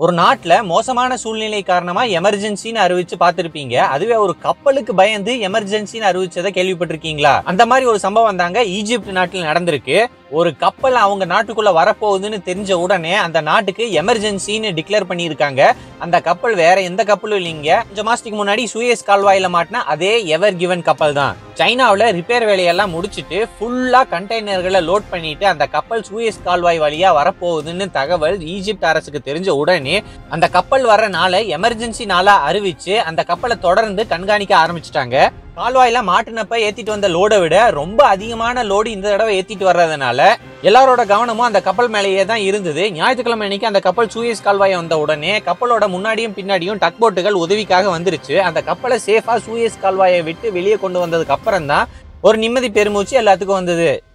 ஒரு நாட்டுல மோசமான சூழ்நிலை காரணமா எமர்ஜென்சின்னு அறிவிச்சு பார்த்திருப்பீங்க அதுவே ஒரு கப்பலுக்கு பயந்து எமர்ஜென்சின்னு அறிவிச்சதை கேள்விப்பட்டிருக்கீங்களா அந்த மாதிரி ஒரு சம்பவம் தாங்க ஈஜிப்ட் நாட்டில் நடந்திருக்கு ஒரு கப்பல் அவங்க நாட்டுக்குள்ள வரப்போகுதுன்னு தெரிஞ்ச உடனே அந்த நாட்டுக்கு எமர்ஜென்சின்னு டிக்ளேர் பண்ணியிருக்காங்க அந்த கப்பல் வேற எந்த கப்பலும் இல்லைங்க கொஞ்சம் மாசத்துக்கு முன்னாடி சூயஸ் கால்வாயில மாட்டின அதே எவர் கிவன் கப்பல் தான் சைனாவில் ரிப்பேர் வேலையெல்லாம் முடிச்சுட்டு ஃபுல்லா கண்டெய்னர்களை லோட் பண்ணிட்டு அந்த கப்பல் சூயஸ் கால்வாய் வழியா வரப்போகுதுன்னு தகவல் ஈஜிப்ட் அரசுக்கு தெரிஞ்ச உடனே அந்த கப்பல் வர்ற நாளை எமர்ஜென்சி நாளா அறிவிச்சு அந்த கப்பலை தொடர்ந்து கண்காணிக்க ஆரம்பிச்சிட்டாங்க கால்வாயில மாட்டினப்ப ஏத்திட்டு வந்த லோடை விட ரொம்ப அதிகமான லோடு இந்த தடவை ஏத்திட்டு வர்றதுனால எல்லாரோட கவனமும் அந்த கப்பல் மேலேயே தான் இருந்தது ஞாயிற்றுக்கிழமை அன்னைக்கு அந்த கப்பல் சூயஸ் கால்வாய் வந்த உடனே கப்பலோட முன்னாடியும் பின்னாடியும் டக் போட்டுகள் உதவிக்காக வந்துருச்சு அந்த கப்பலை சேஃபா சூயஸ் கால்வாயை விட்டு வெளியே கொண்டு வந்ததுக்கு அப்புறம் தான் ஒரு நிம்மதி பெருமூச்சு எல்லாத்துக்கும் வந்தது